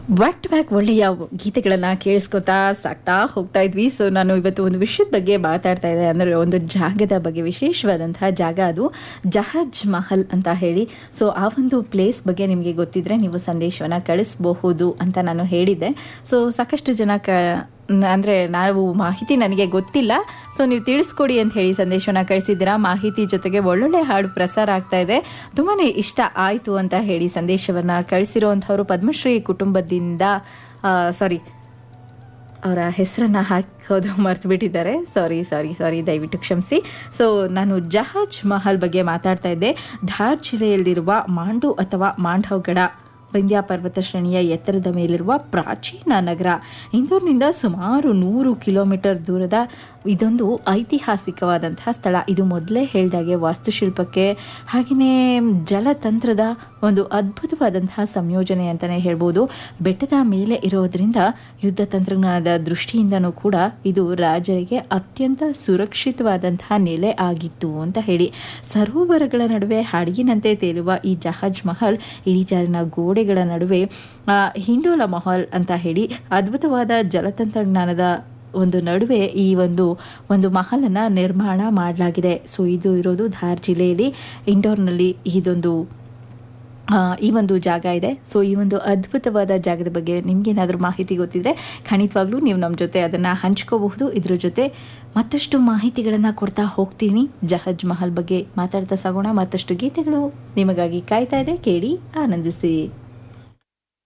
back to back ಒಳ್ಳೆಯ ಗೀತೆಗಳನ್ನು ಕೇಳಿಸ್ಕೊತಾ ಸಾಕ್ತಾ ಹೋಗ್ತಾ ಇದ್ವಿ ಸೊ ನಾನು ಇವತ್ತು ಒಂದು ವಿಷಯದ ಬಗ್ಗೆ ಮಾತಾಡ್ತಾ ಇದ್ದೆ ಅಂದರೆ ಒಂದು ಜಾಗದ ಬಗ್ಗೆ ವಿಶೇಷವಾದಂತಹ ಜಾಗ ಅದು ಜಹಜ್ ಮಹಲ್ ಅಂತ ಹೇಳಿ ಸೊ ಆ ಒಂದು ಪ್ಲೇಸ್ ಬಗ್ಗೆ ನಿಮಗೆ ಗೊತ್ತಿದ್ರೆ ನೀವು ಸಂದೇಶವನ್ನು ಕಳಿಸಬಹುದು ಅಂತ ನಾನು ಹೇಳಿದ್ದೆ ಸೊ ಸಾಕಷ್ಟು ಜನ ಕ ಅಂದರೆ ನಾವು ಮಾಹಿತಿ ನನಗೆ ಗೊತ್ತಿಲ್ಲ ಸೊ ನೀವು ತಿಳಿಸ್ಕೊಡಿ ಅಂತ ಹೇಳಿ ಸಂದೇಶವನ್ನು ಕಳಿಸಿದ್ದೀರಾ ಮಾಹಿತಿ ಜೊತೆಗೆ ಒಳ್ಳೊಳ್ಳೆ ಹಾಡು ಪ್ರಸಾರ ಆಗ್ತಾ ಇದೆ ತುಂಬಾ ಇಷ್ಟ ಆಯಿತು ಅಂತ ಹೇಳಿ ಸಂದೇಶವನ್ನು ಕಳಿಸಿರುವಂಥವ್ರು ಪದ್ಮಶ್ರೀ ಕುಟುಂಬದಿಂದ ಸಾರಿ ಅವರ ಹೆಸರನ್ನು ಹಾಕೋದು ಮರ್ತು ಬಿಟ್ಟಿದ್ದಾರೆ ಸಾರಿ ಸಾರಿ ಸಾರಿ ದಯವಿಟ್ಟು ಕ್ಷಮಿಸಿ ಸೊ ನಾನು ಜಹಾಜ್ ಮಹಲ್ ಬಗ್ಗೆ ಮಾತಾಡ್ತಾ ಇದ್ದೆ ಧಾರ್ ಜಿಲ್ಲೆಯಲ್ಲಿರುವ ಮಾಂಡು ಅಥವಾ ಮಾಂಡವ್ಗಡ ವಿಂಧ್ಯ ಪರ್ವತ ಶ್ರೇಣಿಯ ಎತ್ತರದ ಮೇಲಿರುವ ಪ್ರಾಚೀನ ನಗರ ಇಂದೋರ್ನಿಂದ ಸುಮಾರು ನೂರು ಕಿಲೋಮೀಟರ್ ದೂರದ ಇದೊಂದು ಐತಿಹಾಸಿಕವಾದಂತಹ ಸ್ಥಳ ಇದು ಮೊದಲೇ ಹೇಳಿದಾಗೆ ವಾಸ್ತುಶಿಲ್ಪಕ್ಕೆ ಹಾಗೆಯೇ ಜಲತಂತ್ರದ ಒಂದು ಅದ್ಭುತವಾದಂತಹ ಸಂಯೋಜನೆ ಅಂತಲೇ ಹೇಳ್ಬೋದು ಬೆಟ್ಟದ ಮೇಲೆ ಇರೋದ್ರಿಂದ ಯುದ್ಧ ತಂತ್ರಜ್ಞಾನದ ದೃಷ್ಟಿಯಿಂದನೂ ಕೂಡ ಇದು ರಾಜರಿಗೆ ಅತ್ಯಂತ ಸುರಕ್ಷಿತವಾದಂತಹ ನೆಲೆ ಆಗಿತ್ತು ಅಂತ ಹೇಳಿ ಸರೋವರಗಳ ನಡುವೆ ಹಡಗಿನಂತೆ ತೇಲುವ ಈ ಜಹಾಜ್ ಮಹಲ್ ಇಳಿಜಾರಿನ ಗೋಡೆಗಳ ನಡುವೆ ಆ, ಹಿಂಡೋಲ ಮಹಲ್ ಅಂತ ಹೇಳಿ ಅದ್ಭುತವಾದ ಜಲತಂತ್ರಜ್ಞಾನದ ಒಂದು ನಡುವೆ ಈ ಒಂದು ಒಂದು ಮಹಲನ್ನು ನಿರ್ಮಾಣ ಮಾಡಲಾಗಿದೆ ಸೊ ಇದು ಇರೋದು ಧಾರ್ ಜಿಲ್ಲೆಯಲ್ಲಿ ಇಂಡೋರ್ನಲ್ಲಿ ಇದೊಂದು ಆ, ಈ ಒಂದು ಜಾಗ ಇದೆ ಸೊ ಈ ಒಂದು ಅದ್ಭುತವಾದ ಜಾಗದ ಬಗ್ಗೆ ನಿಮ್ಗೇನಾದರೂ ಮಾಹಿತಿ ಗೊತ್ತಿದ್ರೆ ಖಂಡಿತವಾಗ್ಲೂ ನೀವು ನಮ್ಮ ಜೊತೆ ಅದನ್ನು ಹಂಚ್ಕೋಬಹುದು ಇದ್ರ ಜೊತೆ ಮತ್ತಷ್ಟು ಮಾಹಿತಿಗಳನ್ನು ಕೊಡ್ತಾ ಹೋಗ್ತೀನಿ ಜಹಜ್ ಮಹಲ್ ಬಗ್ಗೆ ಮಾತಾಡ್ತಾ ಸಾಗೋಣ ಮತ್ತಷ್ಟು ಗೀತೆಗಳು ನಿಮಗಾಗಿ ಕಾಯ್ತಾ ಇದೆ ಕೇಳಿ ಆನಂದಿಸಿ